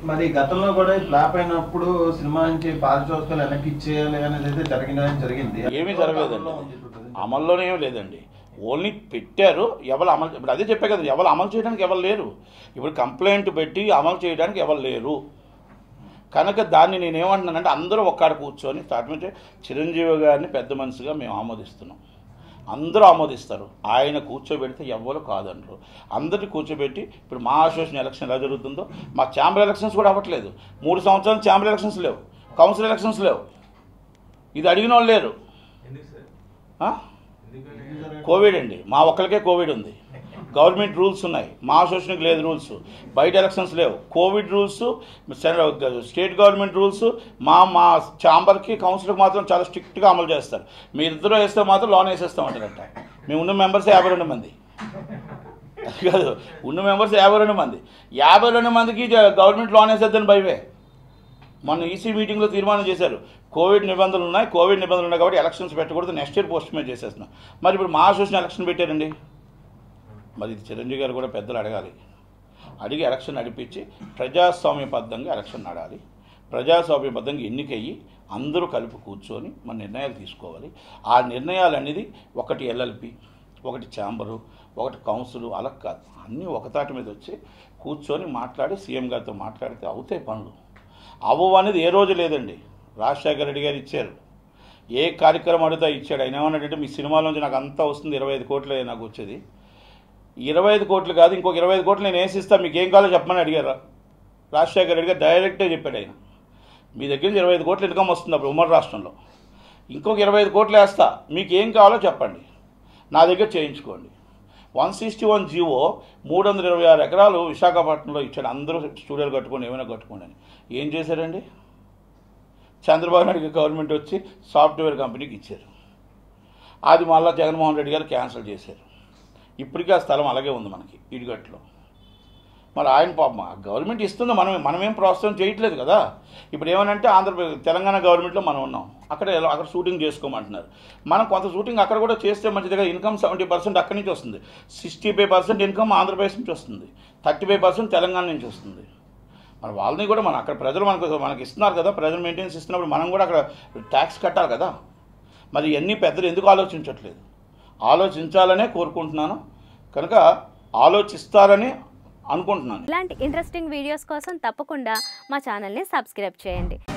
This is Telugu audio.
మరి గతంలో కూడా ఫ్లాప్ అయినప్పుడు సినిమా నుంచి పారితోషికాలు వెనక్కి ఇచ్చేయాలి అనేది అయితే జరిగిందని జరిగింది ఏమీ జరగలేదండి అమల్లోనే ఏమీ లేదండి ఓన్లీ పెట్టారు ఎవరు అమలు ఇప్పుడు అదే చెప్పే కదా ఎవరు అమలు చేయడానికి ఎవరు లేరు ఇప్పుడు కంప్లైంట్ పెట్టి అమలు చేయడానికి ఎవరు లేరు కనుక దాన్ని నేను ఏమంటున్నానంటే అందరూ ఒక్కడ కూర్చొని స్టార్ట్ నుంచి చిరంజీవి గారిని పెద్ద మనిషిగా మేము ఆమోదిస్తున్నాం అందరూ ఆమోదిస్తారు ఆయన కూర్చోబెడితే ఎవ్వరు కాదనరు అందరిని కూర్చోబెట్టి ఇప్పుడు మా అసోసియేషన్ ఎలక్షన్ ఎలా జరుగుతుందో మా ఛాంబర్ ఎలక్షన్స్ కూడా అవ్వట్లేదు మూడు సంవత్సరాలు ఛాంబర్ ఎలక్షన్స్ లేవు కౌన్సిల్ ఎలక్షన్స్ లేవు ఇది అడిగిన వాళ్ళు లేరు ఎందుకు సార్ ఆ? ఎందుకంటే కోవిడ్ అండి మా ఒక్కరికే కోవిడ్ ఉంది గవర్నమెంట్ రూల్స్ ఉన్నాయి మా అసోసియేషన్కి లేదు రూల్స్ బయట ఎలక్షన్స్ లేవు covid rules state government rules మా మా ఛాంబర్కి కౌన్సిల్కి మాత్రం చాలా స్ట్రిక్ట్గా అమలు చేస్తారు మీరిద్దరూ వేస్తే మాత్రం లోన్ వేసేస్తామంటారంట మేము ఉన్న మెంబర్స్ యాభై రెండు మంది అది కాదు ఉన్న మెంబర్స్ యాభై రెండు మంది యాభై రెండు మందికి గవర్నమెంట్ లోన్ వేసేద్దని భయమే మొన్న ఈసీ మీటింగ్లో తీర్మానం చేశారు కోవిడ్ నిబంధనలు ఉన్నాయి కోవిడ్ నిబంధనలు ఉన్నాయి కాబట్టి ఎలక్షన్స్ పెట్టకూడదు నెక్స్ట్ ఇయర్ పోస్ట్ మే చేసేస్తున్నాం మరి ఇప్పుడు మా అసోసియేషన్ ఎలక్షన్ పెట్టారండి మరి ఇది చిరంజీవి గారు కూడా పెద్దలు అడగాలి అడిగి ఎలక్షన్ నడిపించి ప్రజాస్వామ్యబద్ధంగా ఎలక్షన్ నడాలి ప్రజాస్వామ్యబద్ధంగా ఎన్నికయ్యి అందరూ కలిపి కూర్చొని మన నిర్ణయాలు తీసుకోవాలి ఆ నిర్ణయాలు అనేది ఒకటి ఎల్ఎల్పి ఒకటి ఛాంబరు ఒకటి కౌన్సిల్ అలా కాదు అన్నీ ఒకతాటి మీద వచ్చి కూర్చొని మాట్లాడి సీఎం గారితో మాట్లాడితే అవుతాయి పనులు అవ్వవు అనేది ఏ రోజు లేదండి రాజశేఖర రెడ్డి గారు ఇచ్చారు ఏ కార్యక్రమం అడిగితే ఇచ్చాడు ఆయన ఏమన్నాడంటే మీ సినిమాలోంచి నాకు అంతా వస్తుంది ఇరవై ఐదు కోట్లే నాకు వచ్చేది ఇరవై ఐదు కోట్లు కాదు ఇంకొక ఇరవై ఐదు కోట్లు నేను వేసిస్తా మీకు ఏం కావాలో చెప్పమని అడిగారు రాజశేఖర రెడ్డి గారు డైరెక్టే చెప్పాడు ఆయన మీ దగ్గర నుంచి ఇరవై ఐదు కోట్ల ఇన్కమ్ వస్తుంది అప్పుడు ఉమ్మడి రాష్ట్రంలో ఇంకొక ఇరవై ఐదు కోట్లు వేస్తా మీకు ఏం కావాలో చెప్పండి నా దగ్గర చేయించుకోండి వన్ సిక్స్టీ వన్ జీవో మూడు వందల ఇరవై ఆరు ఎకరాలు విశాఖపట్నంలో ఇచ్చాడు అందరూ స్టూడియోలు కట్టుకోండి ఏమైనా కట్టుకోండి అని ఏం చేశారండి చంద్రబాబు నాయుడు గవర్నమెంట్ వచ్చి సాఫ్ట్వేర్ కంపెనీకి ఇచ్చారు అది మళ్ళీ జగన్మోహన్ రెడ్డి గారు క్యాన్సిల్ చేశారు ఇప్పటికీ ఆ స్థలం అలాగే ఉంది మనకి ఇడిగట్లో మరి ఆయన పాపం ఆ గవర్నమెంట్ ఇస్తుంది మనం మనమేం ప్రోత్సాహం చేయట్లేదు కదా ఇప్పుడు ఏమనంటే ఆంధ్రప్రదేశ్ తెలంగాణ గవర్నమెంట్లో మనం ఉన్నాం అక్కడ ఎలా- అక్కడ షూటింగ్ చేసుకోమంటున్నారు మనం కొంత షూటింగ్ అక్కడ కూడా చేస్తే మంచిది కదా ఇన్కమ్ సెవెంటీ పర్సెంట్ అక్కడి నుంచి వస్తుంది sixty five percent income Andhra Pradesh నుంచి వస్తుంది థర్టీ ఫైవ్ పర్సెంట్ తెలంగాణ నుంచి వస్తుంది మరి వాళ్ళని కూడా మన అక్కడ ప్రజలు మనకు మనకి ఇస్తున్నారు కదా ప్రజలు మెయింటెనెన్స్ ఇస్తున్నప్పుడు మనం కూడా అక్కడ ట్యాక్స్ కట్టాలి కదా మరి ఇవన్నీ పెద్దలు ఎందుకు ఆలోచించట్లేదు ఆలోచించాలనే కోరుకుంటున్నాను కనుక ఆలోచిస్తారని అనుకుంటున్నాను ఇలాంటి ఇంట్రెస్టింగ్ వీడియోస్ కోసం తప్పకుండా మా ఛానల్ని సబ్స్క్రైబ్ చేయండి